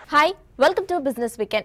Hi welcome to business weekend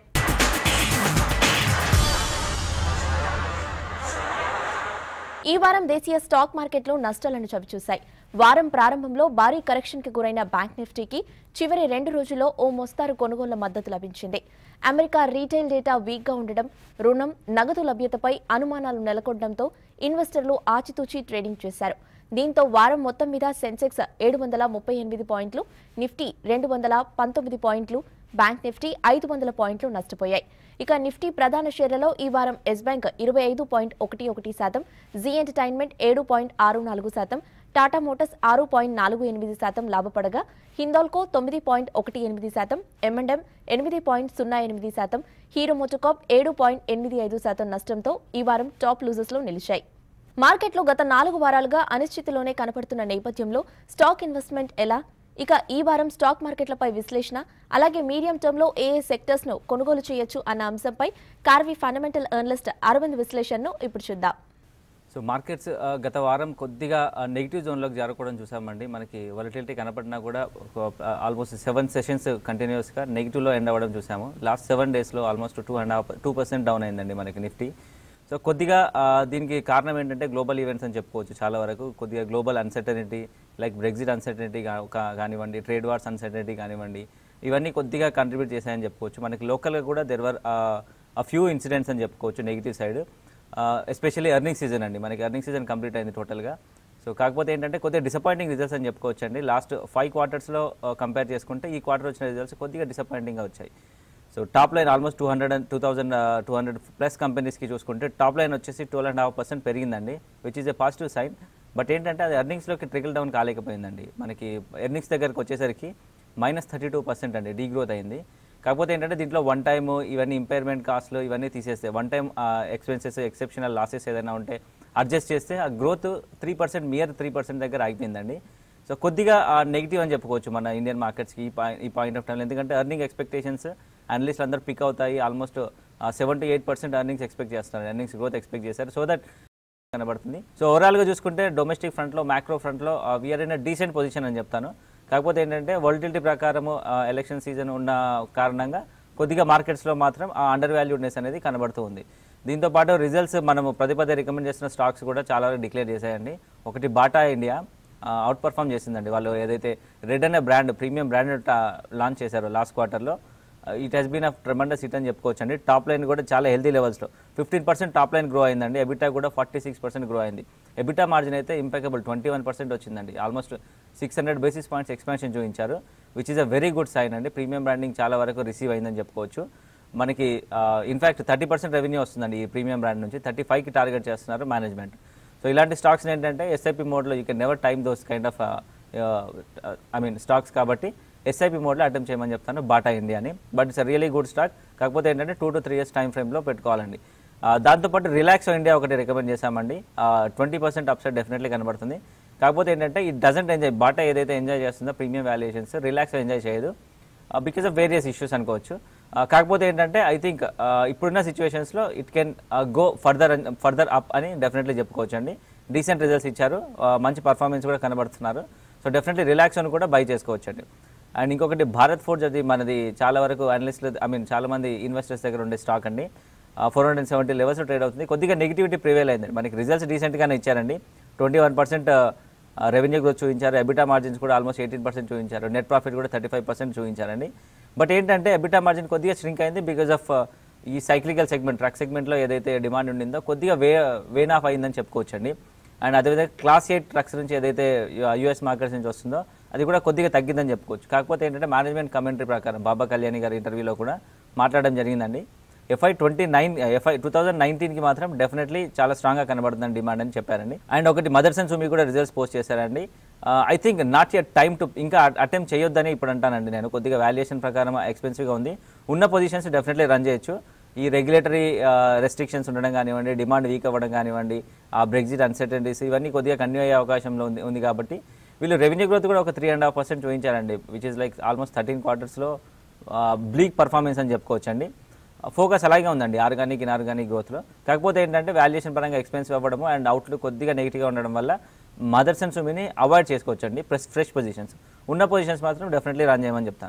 ఈ వారం దేశీయ స్టాక్ మార్కెట్లు నష్టాలను చవిచూశాయి వారం ప్రారంభంలో భారీ కరెక్షన్కి గురైన బ్యాంక్ నిఫ్టీకి చివరి రెండు రోజుల్లో ఓ మోస్తారు కొనుగోళ్ల మద్దతు లభించింది అమెరికా రీటైల్ డేటా వీక్గా ఉండడం రుణం నగదు లభ్యతపై అనుమానాలు నెలకొనడంతో ఇన్వెస్టర్లు ఆచితూచి ట్రేడింగ్ చేశారు దీంతో వారం మొత్తం మీద సెన్సెక్స్ ఏడు వందల ముప్పై ఎనిమిది పాయింట్లు నిఫ్టీ రెండు వందల పంతొమ్మిది పాయింట్లు బ్యాంక్ నిఫ్టీ ఐదు వందల పాయింట్లు నష్టపోయాయి ఇక నిఫ్టీ ప్రధాన షేర్లలో ఈ వారం ఎస్ బ్యాంక్ ఇరవై ఐదు పాయింట్ ఒకటి ఒకటి శాతం జీ ఎంటర్టైన్మెంట్ ఏడు పాయింట్ ఆరు నాలుగు శాతం టాటా మోటార్స్ ఆరు పాయింట్ నాలుగు ఎనిమిది శాతం లాభపడగా హిందాల్కో తొమ్మిది పాయింట్ ఒకటి ఎనిమిది శాతం ఎంఎండ్ఎం ఎనిమిది పాయింట్ సున్నా ఎనిమిది శాతం హీరో మోటోకాప్ ఏడు పాయింట్ ఎనిమిది ఐదు శాతం నష్టంతో ఈ వారం టాప్ లూజర్స్లో నిలిచాయి మార్కెట్లో గత నాలుగు వారాలుగా అనిశ్చితిలోనే కనపడుతున్న నేపథ్యంలో స్టాక్ ఇన్వెస్ట్మెంట్ ఎలా ఇక ఈ వారం స్టాక్ మార్కెట్లపై విశ్లేషణ అలాగే మీడియం టర్మ్లో ఏ ఏ సెక్టర్స్ ను కొనుగోలు చేయొచ్చు అన్న అంశంపై కార్వి ఫండమెంటల్ ఎర్నలిస్ట్ అరవింద్ విశ్లేషణను ఇప్పుడు చూద్దాం సో మార్కెట్స్ ఆ, గత వారం కొద్దిగా నెగిటివ్ జోన్లోకి జారుకోవడం చూసామండి మనకి వాలటిలిటీ కనపడినా కూడా ఆల్మోస్ట్ సెవెన్ సెషన్స్ కంటిన్యూస్గా నెగిటివ్లో ఎండ్ అవ్వడం చూసాము లాస్ట్ సెవెన్ డేస్లో almost two and half two percent down అయిందండి మనకి నిఫ్టీ సో కొద్దిగా ఆ, దీనికి కారణం ఏంటంటే గ్లోబల్ ఈవెంట్స్ అని చెప్పుకోవచ్చు చాలా వరకు కొద్దిగా global uncertainty like Brexit uncertainty కానివ్వండి ట్రేడ్ వార్స్ అన్సర్టనిటీ కానివ్వండి ఇవన్నీ కొద్దిగా కంట్రిబ్యూట్ చేశాయని చెప్పుకోవచ్చు మనకి లోకల్గా కూడా దెర్ వర్ ఆ ఫ్యూ ఇన్సిడెంట్స్ అని చెప్పుకోవచ్చు negative side especially earning season అండి మనకి ఎర్నింగ్ సీజన్ కంప్లీట్ అయింది టోటల్గా సో కాకపోతే ఏంటంటే కొద్దిగా డిసప్పాయింటింగ్ రిజల్ట్స్ అని చెప్పుకోవచ్చు అండి లాస్ట్ ఫైవ్ క్వార్టర్స్లో కంపేర్ చేసుకుంటే ఈ క్వార్టర్ వచ్చిన రిజల్ట్స్ కొద్దిగా డిసప్పాయింటింగ్గా వచ్చాయి so top line almost two hundred and two thousand two hundred plus కంపెనీస్కి చూసుకుంటే టాప్ లైన్ వచ్చేసి ట్వెల్వ్ అండ్ హాఫ్ పర్సెంట్ పెరిగిందండి which is a positive sign but ఏంటంటే అది ఎర్నింగ్స్లోకి ట్రికల్ డౌన్ కాలేకపోయిందండి మనకి ఎర్నింగ్స్ దగ్గరకు వచ్చేసరికి మైనస్ థర్టీ టూ పర్సెంట్ అండి డీ గ్రోత్ అయింది కాకపోతే ఏంటంటే దీంట్లో వన్ టైమ్ ఇవన్నీ ఇంపైర్మెంట్ కాస్ట్లు ఇవన్నీ తీసేస్తే one time expenses exceptional losses ఏదైనా ఉంటే అడ్జస్ట్ చేస్తే ఆ growth three percent mere three percent దగ్గర ఆగిపోయిందండి సో కొద్దిగా నెగిటివ్ అని చెప్పుకోవచ్చు మన ఇండియన్ మార్కెట్స్కి ఈ పాయింట్ ఈ పాయింట్ ఆఫ్ టైం ఎందుకంటే ఎర్నింగ్ ఎక్స్పెక్టేషన్స్ అనలిస్ట్ అందరూ పిక్ అవుతాయి almost seven to eight percent earnings expect చేస్తున్నారు ఎర్నింగ్స్ గ్రోత్ ఎక్స్పెక్ట్ చేశారు సో దట్ కనబడుతుంది సో ఓవరాల్గా చూసుకుంటే డొమెస్టిక్ ఫ్రంట్లో మ్యాక్రో ఫ్రంట్లో వీఆర్ ఇన్ డీసెంట్ పొజిషన్ అని చెప్తాను కాకపోతే ఏంటంటే వోల్టిలిటీ ప్రకారము ఎలక్షన్ సీజన్ ఉన్న కారణంగా కొద్దిగా మార్కెట్స్లో మాత్రం ఆ అండర్ వాల్యూడ్నెస్ అనేది కనబడుతూ ఉంది దీంతో పాటు రిజల్ట్స్ మనము పదే పదే రికమెండ్ చేసిన స్టాక్స్ కూడా చాలా వరకు డిక్లేర్ చేశాయండి ఒకటి బాటా ఇండియా అవుట్ పర్ఫామ్ చేసిందండి వాళ్ళు ఏదైతే రెడ్ అనే బ్రాండ్ ప్రీమియం బ్రాండ్ లాంచ్ చేశారో లాస్ట్ క్వార్టర్లో it has been a tremendous hit అని చెప్పుకోవచ్చు అండి టాప్ లైన్ కూడా చాలా హెల్తీ లెవెల్స్లో fifteen percent top line grow అయిందండి ఎబిటా కూడా ఫార్టీ సిక్స్ పర్సెంట్ గ్రో అయింది ఎబిటా మార్జిన్ అయితే ఇంపెకబుల్ ట్వంటీ వన్ పర్సెంట్ వచ్చిందండి almost six hundred basis points expansion చూపించారు which is a very good sign అండి ప్రీమియం బ్రాండింగ్ చాలా వరకు రిసీవ్ అయిందని చెప్పుకోవచ్చు మనకి ఇన్ఫాక్ట్ థర్టీ పర్సెంట్ రెవెన్యూ వస్తుందండి ఈ ప్రీమియం బ్రాండ్ నుంచి థర్టీ ఫైవ్కి టార్గెట్ చేస్తున్నారు మేనేజ్మెంట్ సో ఇలాంటి స్టాక్స్ ఏంటంటే ఎస్ఐపి మోడ్లో you can never time those kind of I mean stocks కాబట్టి ఎస్ఐపి మోడ్లో అటెంప్ట్ చేయమని చెప్తాను బాటా ఇండియా అని but it's really good stock కాకపోతే ఏంటంటే two to three years time ఫ్రేమ్లో పెట్టుకోవాలండి ఆ, దాంతోపాటు రిలాక్స్ ఇండియా ఒకటి రికమెండ్ చేశామండి ట్వంటీ పర్సెంట్ అప్సైడ్ డెఫినెట్లీ కనబడుతుంది కాకపోతే ఏంటంటే ఈ డజంట్ ఎంజాయ్ బాటా ఏదైతే ఎంజాయ్ చేస్తుందో ప్రీమియం వాల్యుయేషన్స్ రిలాక్స్ ఎంజాయ్ చేయదు బికాస్ ఆఫ్ వేరియస్ ఇష్యూస్ అనుకోవచ్చు ఆ, కాకపోతే ఏంటంటే ఐ థింక్ ఇప్పుడున్న సిచ్యువేషన్స్లో it can go further further up అని డెఫినెట్లీ చెప్పుకోవచ్చు అండి డీసెంట్ రిజల్ట్స్ ఇచ్చారు ఆ, మంచి పర్ఫార్మెన్స్ కూడా కనబడుతున్నారు సో డెఫినెట్లీ రిలాక్స్ అని కూడా బై చేసుకోవచ్చు అండి అండ్ ఇంకొకటి భారత్ ఫోర్జ్ అది మనది చాలా వరకు అనలిస్టులు ఐ మీన్ చాలా మంది ఇన్వెస్టర్స్ దగ్గర ఉండే స్టాక్ అండి four hundred seventy levels trade అవుతుంది కొద్దిగా నెగిటివిటీ ప్రివేల్ అయింది మనకి రిజల్ట్స్ డీసెంట్గానే ఇచ్చారండి twenty one percent revenue growth చూపించారు ఎబిటా మార్జిన్స్ కూడా ఆల్మోస్ట్ ఎయిటీన్ పర్సెంట్ చూపించారు నెట్ ప్రాఫిట్ కూడా థర్టీ ఫైవ్ పర్సెంట్ చూపించారండి బట్ ఏంటంటే ఎబిటా మార్జిన్ కొద్దిగా స్ట్రింక్ అయింది బికాస్ ఆఫ్ ఈ సైక్లికల్ సెగ్మెంట్ ట్రక్ సెగ్మెంట్లో ఏదైతే డిమాండ్ ఉండిందో కొద్దిగా వే వేన్ ఆఫ్ అయిందని చెప్పుకోవచ్చండి అండ్ అదేవిధంగా క్లాస్ ఎయిట్ ట్రక్స్ నుంచి ఏదైతే యూఎస్ మార్కెట్స్ నుంచి వస్తుందో అది కూడా కొద్దిగా తగ్గిందని చెప్పుకోవచ్చు కాకపోతే ఏంటంటే మేనేజ్మెంట్ కమెంటరీ ప్రకారం బాబా కళ్యాణి గారి ఇంటర్వ్యూలో కూడా మాట్లాడడం జరిగిందండి FY twenty nine FY two thousand నైన్టీన్కి మాత్రం డెఫినెట్లీ చాలా స్ట్రాంగ్గా కనబడుతుందని డిమాండ్ అని చెప్పారండి అండ్ ఒకటి మదర్స్ అండ్ సుమి కూడా రిజల్ట్స్ పోస్ట్ చేశారండి I think not yet time to ఇంకా అటెంప్ట్ చేయొద్దని ఇప్పుడు అంటానండి నేను కొద్దిగా వాల్యుయేషన్ ప్రకారం ఎక్స్పెన్సివ్గా ఉంది ఉన్న పొజిషన్స్ డెఫినెట్లీ రన్ చేయొచ్చు ఈ రెగ్యులేటరీ రెస్ట్రిక్షన్స్ ఉండడం కానివ్వండి డిమాండ్ వీక్ అవ్వడం కానివ్వండి ఆ బ్రెగ్జిట్ అన్సర్టనిటీస్ ఇవన్నీ కొద్దిగా కంటిన్యూ అయ్యే అవకాశంలో ఉంది ఉంది కాబట్టి వీళ్ళు రెవెన్యూ గ్రోత్ కూడా ఒక త్రీ అండ్ హాఫ్ పర్సెంట్ చూపించారండి which is like almost thirteen క్వార్టర్స్లో బ్లీక్ పర్ఫార్మెన్స్ అని చెప్పుకోవచ్చు అండి ఫోకస్ అలాగే ఉందండి ఆర్గానిక్ ఇన్ఆర్గానిక్ గ్రోత్లో కాకపోతే ఏంటంటే వాల్యుయేషన్ పరంగా ఎక్స్పెన్సివ్ అవ్వడము అండ్ అవుట్లుక్ కొద్దిగా నెగిటివ్గా ఉండడం వల్ల మదర్స్ అండ్ సుమిని అవాయిడ్ చేసుకోవచ్చు అండి ఫ్రెష్ ఫ్రెష్ పొజిషన్స్ ఉన్న పొజిషన్స్ మాత్రం డెఫినెట్లీ రన్ చేయమని చెప్తాను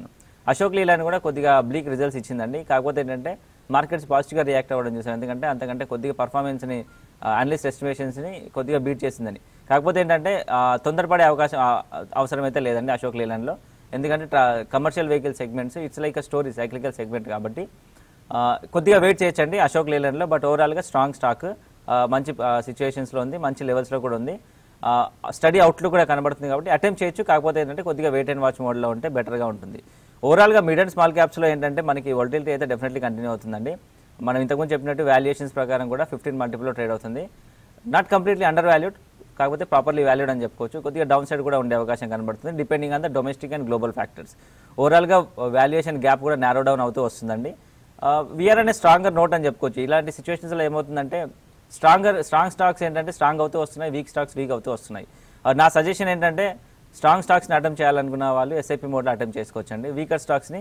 అశోక్ లీలాని కూడా కొద్దిగా బ్లీక్ రిజల్ట్స్ ఇచ్చిందండి కాకపోతే ఏంటంటే మార్కెట్స్ పాజిటివ్గా రియాక్ట్ అవ్వడం చూసాం ఎందుకంటే అంతకంటే కొద్దిగా పర్ఫార్మెన్స్ని అనలిస్ట్ ఎస్టిమేషన్స్ని కొద్దిగా బీట్ చేసిందని కాకపోతే ఏంటంటే ఆ, తొందరపడే అవకాశం ఆ, అవసరం అయితే లేదండి అశోక్ లీలాన్లో ఎందుకంటే commercial vehicle segments it's like a story cyclical segment కాబట్టి ఆ, కొద్దిగా వెయిట్ చేయొచ్చండి అశోక్ లేలన్లో బట్ ఓవరాల్గా స్ట్రాంగ్ స్టాక్ మంచి సిచ్యువేషన్స్లో ఉంది మంచి లెవెల్స్లో కూడా ఉంది స్టడీ అవుట్లుక్ కూడా కనబడుతుంది కాబట్టి అటెంప్ట్ చేయొచ్చు కాకపోతే ఏంటంటే కొద్దిగా వెయిట్ అండ్ వాచ్ మోడ్లో ఉంటే బెటర్గా ఉంటుంది ఓవరాల్గా మిడ్ అండ్ స్మాల్ క్యాప్స్లో ఏంటంటే మనకి వోల్టిలిటీ అయితే డెఫినెట్లీ కంటిన్యూ అవుతుందండి మనం ఇంతకుముందు చెప్పినట్టు వాల్యుయేషన్స్ ప్రకారం కూడా ఫిఫ్టీన్ మల్టిపుల్లో ట్రేడ్ అవుతుంది నాట్ కంప్లీట్లీ అండర్ వాల్యూడ్ కాకపోతే ప్రాపర్లీ వాల్యూడ్ అని చెప్పుకోవచ్చు కొద్దిగా డౌన్ సైడ్ కూడా ఉండే అవకాశం కనబడుతుంది depending on the domestic and global factors ఓవరాల్గా వాల్యుయేషన్ గ్యాప్ కూడా నారో డౌన్ అవుతూ వస్తుందండి విఆర్ అనే స్ట్రాంగర్ నోట్ అని చెప్పుకోవచ్చు ఇలాంటి సిచ్యువేషన్స్లో ఏమవుతుందంటే స్ట్రాంగర్ స్ట్రాంగ్ స్టాక్స్ ఏంటంటే స్ట్రాంగ్ అవుతూ వస్తున్నాయి వీక్ స్టాక్స్ వీక్ అవుతూ వస్తున్నాయి ఆ, నా సజెషన్ ఏంటంటే స్ట్రాంగ్ స్టాక్స్ని అటెంప్ట్ చేయాలనుకున్న వాళ్ళు ఎస్ఐపి మోడ్లో అటెంప్ట్ చేసుకోవచ్చండి వీకర్ స్టాక్స్ని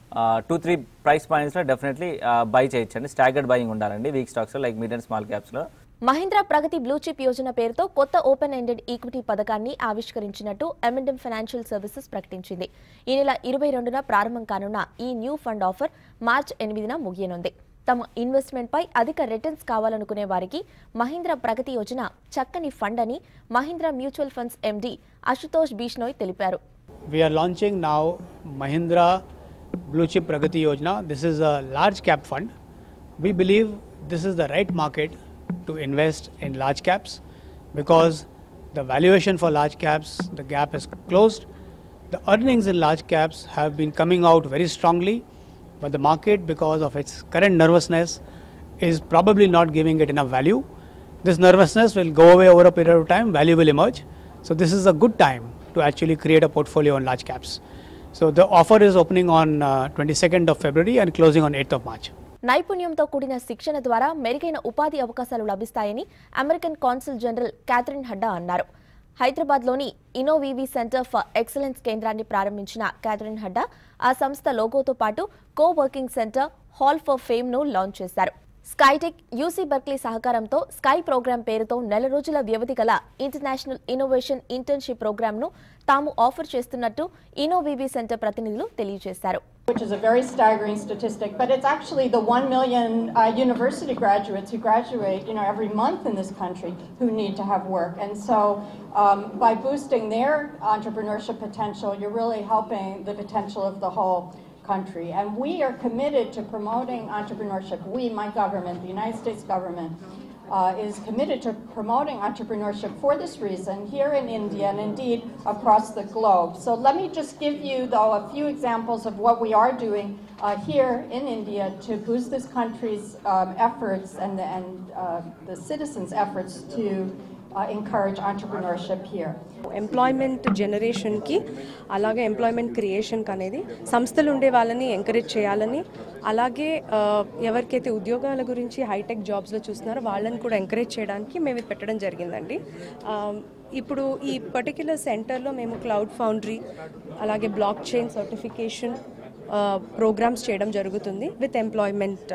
టూ త్రీ ప్రైస్ పాయింట్స్లో డెఫినెట్లీ బై చేయొచ్చండి స్టాగర్డ్ బయింగ్ ఉండాలండి వీక్ స్టాక్స్లో లైక్ మీడియం స్మాల్ క్యాప్స్లో మహీంద్రా ప్రగతి బ్లూ చిప్ యోజన పేరుతో కొత్త ఓపెన్ ఎండెడ్ ఈక్విటీ పథకాన్ని ఆవిష్కరించినట్టు ఎమ్ఎండ్ఎం ఫైనాన్షియల్ సర్వీసెస్ ప్రకటించింది ఈ నెల ఇరవై రెండున ప్రారంభం కానున్న ఈ న్యూ ఫండ్ ఆఫర్ మార్చ్ ఎనిమిదిన ముగియనుంది తమ ఇన్వెస్ట్మెంట్ పై అధిక రిటర్న్స్ కావాలనుకునే వారికి మహీంద్రా ప్రగతి యోజన చక్కని ఫండ్ అని Mahindra mutual funds MD Ashutosh Bishnoi తెలిపారు We are launching now Mahindra Blue Chip Pragati Yojana. This is a large cap fund. We believe this is the right market to invest in large caps because the valuation for large caps, the gap is closed. The earnings in large caps have been coming out very strongly, but the market, because of its current nervousness, is probably not giving it enough value. This nervousness will go away over a period of time, value will emerge. So, this is a good time to actually create a portfolio on large caps. So, the offer is opening on uh, 22nd of February and closing on 8th of March. నైపుణ్యంతో కూడిన శిక్షణ ద్వారా మెరుగైన ఉపాధి అవకాశాలు లభిస్తాయని American consul general Katherine Hadda అన్నారు హైదరాబాద్లోని ఇనోవీవీ సెంటర్ ఫర్ ఎక్సలెన్స్ కేంద్రాన్ని ప్రారంభించిన క్యాథరిన్ హడ్డా ఆ సంస్థ లోగోతో పాటు co working centre hall of fame ను లాంచ్ చేశారు స్కైటెక్ యూసీ బర్క్లీ సహకారంతో స్కై ప్రోగ్రాం పేరుతో నెల రోజుల వ్యవధి గల ఇంటర్నేషనల్ ఇన్నోవేషన్ ఇంటర్న్షిప్ ప్రోగ్రాంను తాము ఆఫర్ చేస్తున్నట్టు ఇనోవీవీ సెంటర్ ప్రతినిధులు తెలియజేశారు which is a very staggering statistic, but it's actually the 1 million uh, university graduates who graduate, you know, every month in this country who need to have work. And so um, by boosting their entrepreneurship potential, you're really helping the potential of the whole country. And we are committed to promoting entrepreneurship. We, my government, the United States government, uh, is committed to promoting entrepreneurship for this reason here in India and indeed across the globe. So let me just give you, though, a few examples of what we are doing uh, here in India to boost this country's um, efforts and, the, and uh, the citizens' efforts to uh, encourage entrepreneurship here. Employment జనరేషన్కి అలాగే employment క్రియేషన్కి అనేది సంస్థలు ఉండే వాళ్ళని encourage చేయాలని అలాగే ఆ, ఎవరికైతే ఉద్యోగాల గురించి హైటెక్ జాబ్స్లో చూస్తున్నారో వాళ్ళని కూడా ఎంకరేజ్ చేయడానికి మేము ఇది పెట్టడం జరిగిందండి ఆ, ఇప్పుడు ఈ పర్టిక్యులర్ సెంటర్లో మేము క్లౌడ్ ఫౌండరీ అలాగే బ్లాక్ చైన్ సర్టిఫికేషన్ ప్రోగ్రామ్స్ చేయడం జరుగుతుంది విత్ ఎంప్లాయ్మెంట్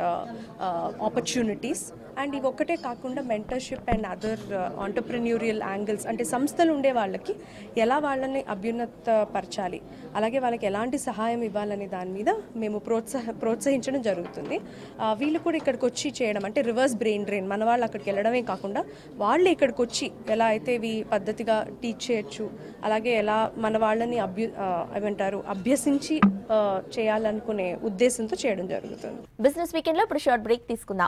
ఆపర్చునిటీస్ అండ్ ఇవి ఒక్కటే కాకుండా mentorship and other entrepreneurial angles అంటే సంస్థలు ఉండే వాళ్ళకి ఎలా వాళ్ళని అభ్యున్నతపరచాలి అలాగే వాళ్ళకి ఎలాంటి సహాయం ఇవ్వాలనే దాని మీద మేము ప్రోత్సాహ ప్రోత్సహించడం జరుగుతుంది ఆ, వీళ్ళు కూడా ఇక్కడికి వచ్చి చేయడం అంటే రివర్స్ బ్రెయిన్ డ్రైన్ మన వాళ్ళు అక్కడికి వెళ్ళడమే కాకుండా వాళ్ళు ఇక్కడికి వచ్చి ఎలా అయితే ఇవి పద్ధతిగా టీచ్ చేయొచ్చు అలాగే ఎలా మన వాళ్ళని అభ్యు ఆ, ఏమంటారు అభ్యసించి ఆ, చేయాలనుకునే ఉద్దేశంతో చేయడం జరుగుతుంది బిజినెస్ వీకెండ్ లో ఇప్పుడు షార్ట్ బ్రేక్ తీసుకుందాం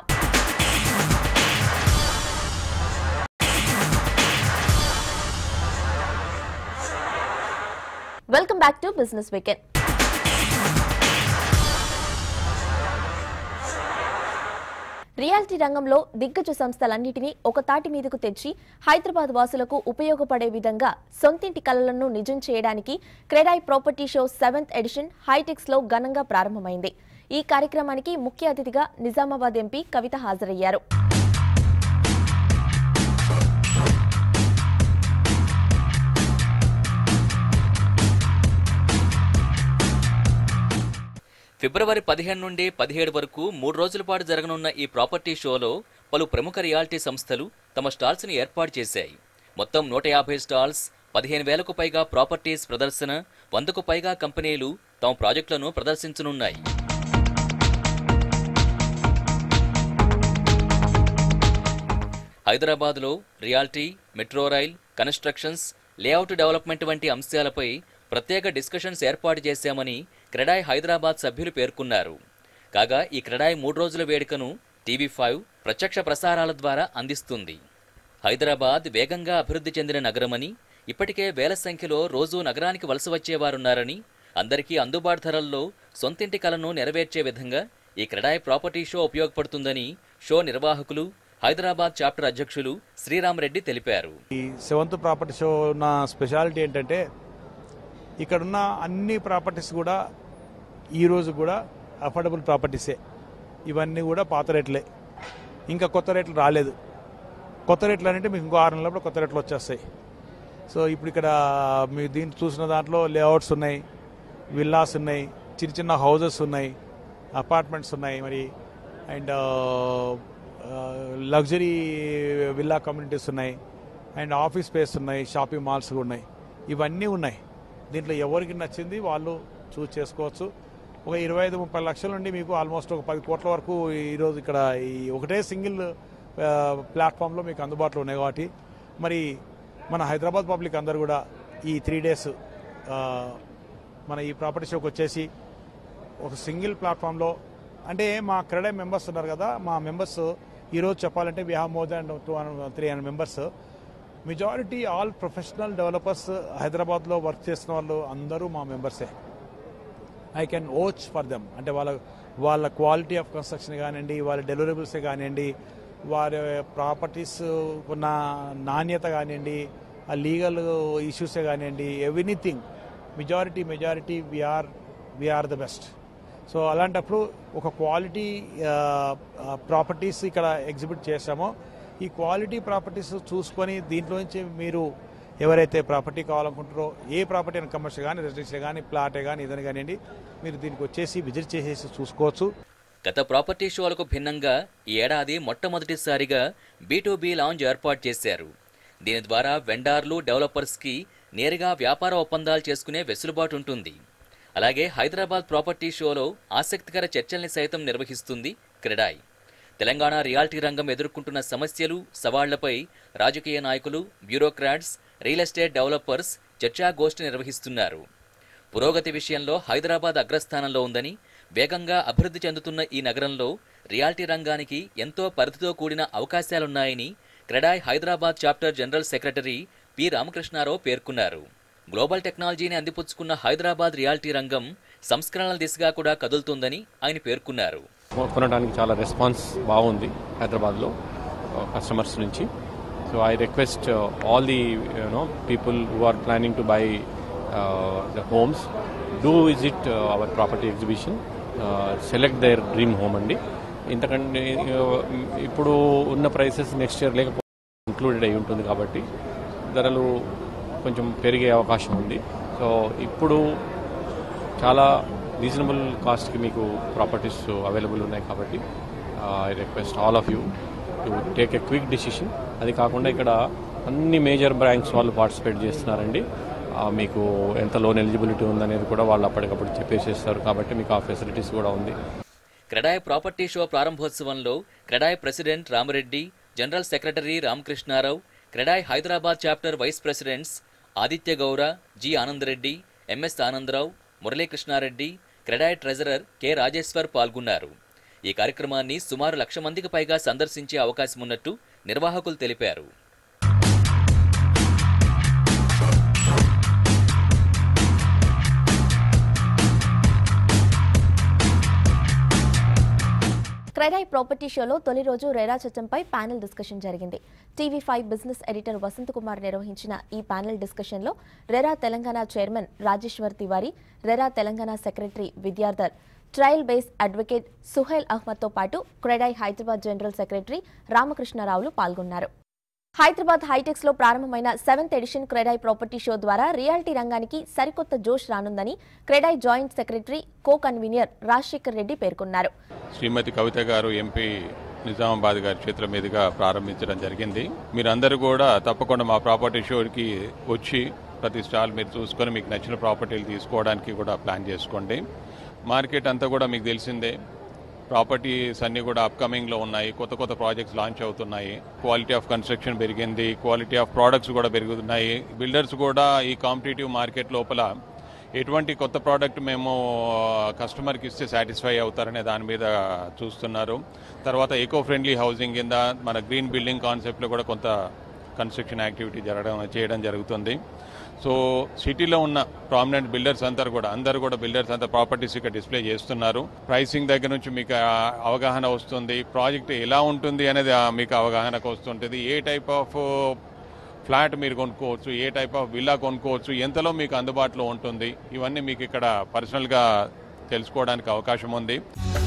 welcome back to business weekend reality రంగంలో దిగ్గజ సంస్థలన్నిటినీ ఒక తాటి మీదకు తెచ్చి హైదరాబాద్ వాసులకు ఉపయోగపడే విధంగా సొంతింటి కలలను నిజం చేయడానికి CREDAI property show seventh edition HITEX లో ఘనంగా ప్రారంభమైంది ఈ కార్యక్రమానికి ముఖ్య అతిథిగా నిజామాబాద్ ఎంపీ కవిత హాజరయ్యారు ఫిబ్రవరి పదిహేను నుండి పదిహేడు వరకు మూడు రోజుల పాటు జరగనున్న ఈ ప్రాపర్టీ షోలో పలు ప్రముఖ రియాలిటీ సంస్థలు తమ స్టాల్స్ ని ఏర్పాటు చేశాయి మొత్తం నూట యాభై స్టాల్స్ పదిహేను వేలకు పైగా ప్రాపర్టీస్ ప్రదర్శన వందకు పైగా కంపెనీలు తమ ప్రాజెక్టులను ప్రదర్శించనున్నాయి హైదరాబాద్లో realty metro rail constructions layout development వంటి అంశాలపై ప్రత్యేక డిస్కషన్స్ ఏర్పాటు చేశామని క్రెడాయ్ హైదరాబాద్ సభ్యులు పేర్కొన్నారు కాగా ఈ క్రెడాయ్ మూడు రోజుల వేడుకను టీవీ ఫైవ్ ప్రత్యక్ష ప్రసారాల ద్వారా అందిస్తుంది హైదరాబాద్ వేగంగా అభివృద్ధి చెందిన నగరమని ఇప్పటికే వేల సంఖ్యలో రోజూ నగరానికి వలస వచ్చేవారున్నారని అందరికీ అందుబాటు ధరల్లో సొంతింటి కలను నెరవేర్చే విధంగా ఈ క్రెడాయ్ ప్రాపర్టీ షో ఉపయోగపడుతుందని షో నిర్వాహకులు హైదరాబాద్ చాప్టర్ అధ్యక్షులు శ్రీరామరెడ్డి తెలిపారు ఈ సెవెంత్ ప్రాపర్టీ షో ఉన్న స్పెషాలిటీ ఏంటంటే ఇక్కడున్న అన్ని ప్రాపర్టీస్ కూడా ఈరోజు కూడా అఫోర్డబుల్ ప్రాపర్టీసే ఇవన్నీ కూడా పాత రేట్లే ఇంకా కొత్త రేట్లు రాలేదు కొత్త రేట్లు అంటే మీకు ఇంకో ఆరు నెలల కొత్త రేట్లు వచ్చేస్తాయి సో ఇప్పుడు ఇక్కడ మీరు దీంట్లో చూసిన దాంట్లో లేఅవుట్స్ ఉన్నాయి విల్లాస్ ఉన్నాయి చిన్న చిన్న హౌజెస్ ఉన్నాయి అపార్ట్మెంట్స్ ఉన్నాయి మరి అండ్ లగ్జరీ విల్లా కమ్యూనిటీస్ ఉన్నాయి అండ్ ఆఫీస్ స్పేస్ ఉన్నాయి షాపింగ్ మాల్స్ కూడా ఉన్నాయి ఇవన్నీ ఉన్నాయి దీంట్లో ఎవరికి నచ్చింది వాళ్ళు చూస్ చేసుకోవచ్చు ఒక ఇరవై ఐదు ముప్పై లక్షల నుండి మీకు ఆల్మోస్ట్ ఒక పది కోట్ల వరకు ఈరోజు ఇక్కడ ఈ ఒకటే సింగిల్ ప్లాట్ఫామ్లో మీకు అందుబాటులో ఉన్నాయి కాబట్టి మరి మన హైదరాబాద్ పబ్లిక్ అందరు కూడా ఈ త్రీ డేస్ మన ఈ ప్రాపర్టీ షోకి వచ్చేసి ఒక సింగిల్ ప్లాట్ఫామ్లో అంటే మా క్రెడే మెంబర్స్ ఉన్నారు కదా మా మెంబర్స్ ఈరోజు చెప్పాలంటే we have more than two hundred three hundred members majority all professional developers హైదరాబాద్లో వర్క్ చేసిన వాళ్ళు అందరూ మా మెంబర్సే I can vouch for them అంటే వాళ్ళ వాళ్ళ క్వాలిటీ ఆఫ్ కన్స్ట్రక్షన్ కానివ్వండి వాళ్ళ డెలివరబుల్సే కానివ్వండి వారి ప్రాపర్టీస్ ఉన్న నాణ్యత కానివ్వండి ఆ లీగల్ ఇష్యూసే కానివ్వండి everything majority majority we are we are the best so అలాంటప్పుడు ఒక క్వాలిటీ ప్రాపర్టీస్ ఇక్కడ ఎగ్జిబిట్ చేశామో ఈ క్వాలిటీ ప్రాపర్టీస్ చూసుకొని దీంట్లో నుంచి మీరు ఎవరైతే ప్రాపర్టీ కావాలనుకుంటారో ఏ ప్రాపర్టీ అయినా కమర్షియల్ కానీ రెసిడెన్షియల్ కానీ ప్లాటే కానీ ఇదని కానివ్వండి మీరు దీనికి వచ్చేసి విజిట్ చేసేసి చూసుకోవచ్చు గత ప్రాపర్టీ షోలకు భిన్నంగా ఈ ఏడాది మొట్టమొదటిసారిగా బీ లాంజ్ ఏర్పాటు చేశారు దీని ద్వారా వెండార్లు డెవలపర్స్కి నేరుగా వ్యాపార ఒప్పందాలు చేసుకునే వెసులుబాటు ఉంటుంది అలాగే హైదరాబాద్ ప్రాపర్టీ షోలో ఆసక్తికర చర్చల్ని సైతం నిర్వహిస్తుంది క్రెడాయ్ తెలంగాణ రియాల్టీ రంగం ఎదుర్కొంటున్న సమస్యలు సవాళ్లపై రాజకీయ నాయకులు బ్యూరోక్రాట్స్ రియల్ ఎస్టేట్ డెవలపర్స్ చర్చాగోష్ఠి నిర్వహిస్తున్నారు పురోగతి విషయంలో హైదరాబాద్ అగ్రస్థానంలో ఉందని వేగంగా అభివృద్ధి చెందుతున్న ఈ నగరంలో రియాల్టీ రంగానికి ఎంతో పరిధితో కూడిన అవకాశాలున్నాయని CREDAI Hyderabad chapter general secretary P Ramakrishna Rao పేర్కొన్నారు గ్లోబల్ టెక్నాలజీని అందిపుచ్చుకున్న హైదరాబాద్ రియాల్టీ రంగం సంస్కరణల దిశగా కూడా కదులుతోందని ఆయన పేర్కొన్నారు కొనడానికి చాలా రెస్పాన్స్ బాగుంది హైదరాబాద్లో కస్టమర్స్ నుంచి so I request all the you know people who are planning to buy the homes do visit our property exhibition select their dream home అండి ఇంతకంటే ఇప్పుడు ఉన్న ప్రైసెస్ నెక్స్ట్ ఇయర్ లేకపోతే ఇంక్లూడెడ్ అయి ఉంటుంది కాబట్టి ధరలు కొంచెం పెరిగే అవకాశం ఉంది సో ఇప్పుడు చాలా రీజనబుల్ కాస్ట్కి మీకు ప్రాపర్టీస్ అవైలబుల్ ఉన్నాయి కాబట్టి I request all of you to take a quick decision అది కాకుండా ఇక్కడ అన్ని మేజర్ బ్యాంక్స్ వాళ్ళు పార్టిసిపేట్ చేస్తున్నారండి మీకు ఎంత లోన్ ఎలిజిబిలిటీ ఉందనేది కూడా వాళ్ళు అప్పటికప్పుడు చెప్పేసేస్తారు కాబట్టి మీకు ఆ ఫెసిలిటీస్ కూడా ఉంది క్రెడాయ్ ప్రాపర్టీ షో ప్రారంభోత్సవంలో CREDAI president Rama Reddy general secretary Ramakrishna Rao CREDAI Hyderabad chapter vice presidents Aditya Gaura G Ananda Reddy MS Ananda Rao Murali Krishna Reddy CREDAI treasurer K Rajeshwar పాల్గొన్నారు ఈ కార్యక్రమాన్ని సుమారు లక్ష మందికి పైగా సందర్శించే అవకాశం ఉన్నట్టు నిర్వాహకులు తెలిపారు క్రెడాయ్ ప్రాపర్టీ షోలో తొలి రోజు రెరా చట్టంపై ప్యానెల్ డిస్కషన్ జరిగింది TV five business editor Vasanth Kumar నిర్వహించిన ఈ ప్యానెల్ డిస్కషన్లో RERA Telangana chairman Rajeshwar Tiwari RERA Telangana secretary Vidyadhar ట్రయల్ బేస్ అడ్వకేట్ సుహైల్ అహ్మద్తో పాటు క్రెడాయ్ హైదరాబాద్ జనరల్ సెక్రటరీ రామకృష్ణారావులు పాల్గొన్నారు హైదరాబాద్ హైటెక్స్ లో ప్రారంభమైన seventh edition CREDAI property show ద్వారా రియాలిటీ రంగానికి సరికొత్త జోష్ రానుందని CREDAI joint secretary co convener Rajasekhar Reddy పేర్కొన్నారు శ్రీమతి కవిత గారు ఎంపీ నిజామాబాద్ గారి చేతుల మీదుగా ప్రారంభించడం జరిగింది మీరందరూ కూడా తప్పకుండా మా ప్రాపర్టీ షోకి వచ్చి ప్రతి స్టాల్ మీరు చూసుకొని మీకు నచ్చిన ప్రాపర్టీలు తీసుకోవడానికి కూడా ప్లాన్ చేసుకోండి మార్కెట్ అంతా కూడా మీకు తెలిసిందే ప్రాపర్టీస్ అన్నీ కూడా అప్కమింగ్లో ఉన్నాయి కొత్త కొత్త ప్రాజెక్ట్స్ లాంచ్ అవుతున్నాయి క్వాలిటీ ఆఫ్ కన్స్ట్రక్షన్ పెరిగింది క్వాలిటీ ఆఫ్ ప్రోడక్ట్స్ కూడా పెరుగుతున్నాయి బిల్డర్స్ కూడా ఈ కాంపిటేటివ్ మార్కెట్ లోపల ఎటువంటి కొత్త ప్రోడక్ట్ మేము కస్టమర్కి ఇస్తే సాటిస్ఫై అవుతారనే దాని మీద చూస్తున్నారు తర్వాత ఎకో ఫ్రెండ్లీ హౌసింగ్ కింద మన గ్రీన్ బిల్డింగ్ కాన్సెప్ట్లో కూడా కొంత కన్స్ట్రక్షన్ యాక్టివిటీ జరగడం చేయడం జరుగుతుంది సో సిటీలో ఉన్న ప్రామినెంట్ బిల్డర్స్ అందరు కూడా అందరు కూడా బిల్డర్స్ అంతా ప్రాపర్టీస్ ఇక్కడ డిస్ప్లే చేస్తున్నారు ప్రైసింగ్ దగ్గర నుంచి మీకు ఆ అవగాహన వస్తుంది ప్రాజెక్ట్ ఎలా ఉంటుంది అనేది ఆ మీకు అవగాహనకు వస్తుంటుంది ఏ టైప్ ఆఫ్ ఫ్లాట్ మీరు కొనుక్కోవచ్చు ఏ టైప్ ఆఫ్ విల్లా కొనుక్కోవచ్చు ఎంతలో మీకు అందుబాటులో ఉంటుంది ఇవన్నీ మీకు ఇక్కడ పర్సనల్గా తెలుసుకోవడానికి అవకాశం ఉంది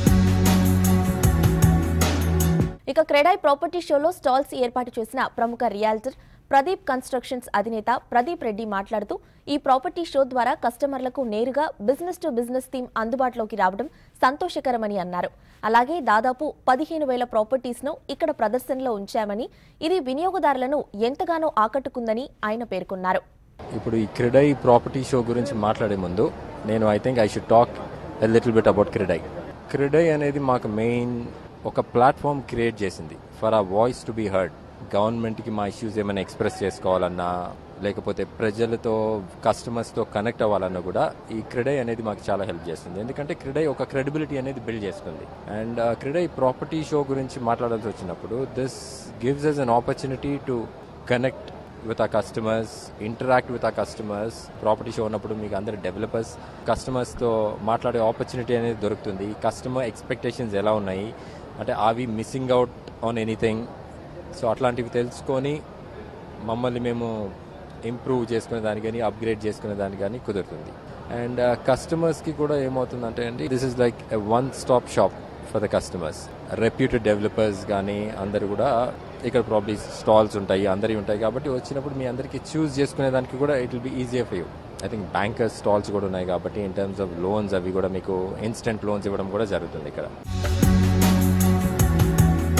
ఇక క్రెడాయ్ ప్రాపర్టీ షోలో స్టాల్స్ ఏర్పాటు చేసిన ప్రముఖ రియాల్టర్ ప్రదీప్ కన్స్ట్రక్షన్స్ అధినేత ప్రదీప్ రెడ్డి మాట్లాడుతూ ఈ ప్రాపర్టీ షో ద్వారా కస్టమర్లకు నేరుగా బిజినెస్ టు బిజినెస్ థీమ్ అందుబాటులోకి రావడం సంతోషకరమని అన్నారు అలాగే దాదాపు పదిహేను వేల ప్రాపర్టీస్ ను ఇక్కడ ప్రదర్శనలో ఉంచామని ఇది వినియోగదారులను ఎంతగానో ఆకట్టుకుందని ఆయన పేర్కొన్నారు ఇప్పుడు ఈ క్రిడై ప్రాపర్టీ షో గురించి మాట్లాడే ముందు నేను I think I should talk a little bit about CREDAI CREDAI అనేది మాకు మెయిన్ ఒక ప్లాట్ఫామ్ క్రియేట్ చేసింది for a voice to be heard గవర్నమెంట్కి మా ఇష్యూస్ ఏమైనా ఎక్స్ప్రెస్ చేసుకోవాలన్నా లేకపోతే ప్రజలతో కస్టమర్స్తో కనెక్ట్ అవ్వాలన్నా కూడా ఈ క్రిడై అనేది మాకు చాలా హెల్ప్ చేస్తుంది ఎందుకంటే క్రిడై ఒక క్రెడిబిలిటీ అనేది బిల్డ్ చేసుకుంది అండ్ క్రిడై ప్రాపర్టీ షో గురించి మాట్లాడాల్సి వచ్చినప్పుడు this gives us an opportunity to connect with uh customers interact with uh customers property show ఉన్నప్పుడు మీకు అందరు డెవలపర్స్ కస్టమర్స్తో మాట్లాడే ఆపర్చునిటీ అనేది దొరుకుతుంది కస్టమర్ ఎక్స్పెక్టేషన్స్ ఎలా ఉన్నాయి అంటే అవి missing out on anything so అట్లాంటివి తెలుసుకొని మమ్మల్ని మేము ఇంప్రూవ్ చేసుకునే దానికి కానీ అప్గ్రేడ్ చేసుకునే దానికి కానీ కుదురుతుంది అండ్ కస్టమర్స్కి కూడా ఏమవుతుందంటే అండి this is like a one stop shop for the customers reputed developers కానీ అందరు కూడా ఇక్కడ ప్రాబ్లీ స్టాల్స్ ఉంటాయి అందరి ఉంటాయి కాబట్టి వచ్చినప్పుడు మీ అందరికీ చూస్ చేసుకునే దానికి కూడా it will be easier for you I think bankers stalls కూడా ఉన్నాయి కాబట్టి ఇన్ టర్మ్స్ ఆఫ్ లోన్స్ అవి కూడా మీకు ఇన్స్టెంట్ లోన్స్ ఇవ్వడం కూడా జరుగుతుంది ఇక్కడ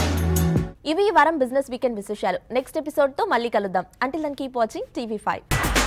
ఇవి ఈ వారం బిజినెస్ వీకెండ్ విశేషాలు నెక్స్ట్ ఎపిసోడ్ తో మళ్ళీ కలుద్దాం until then keep watching TV five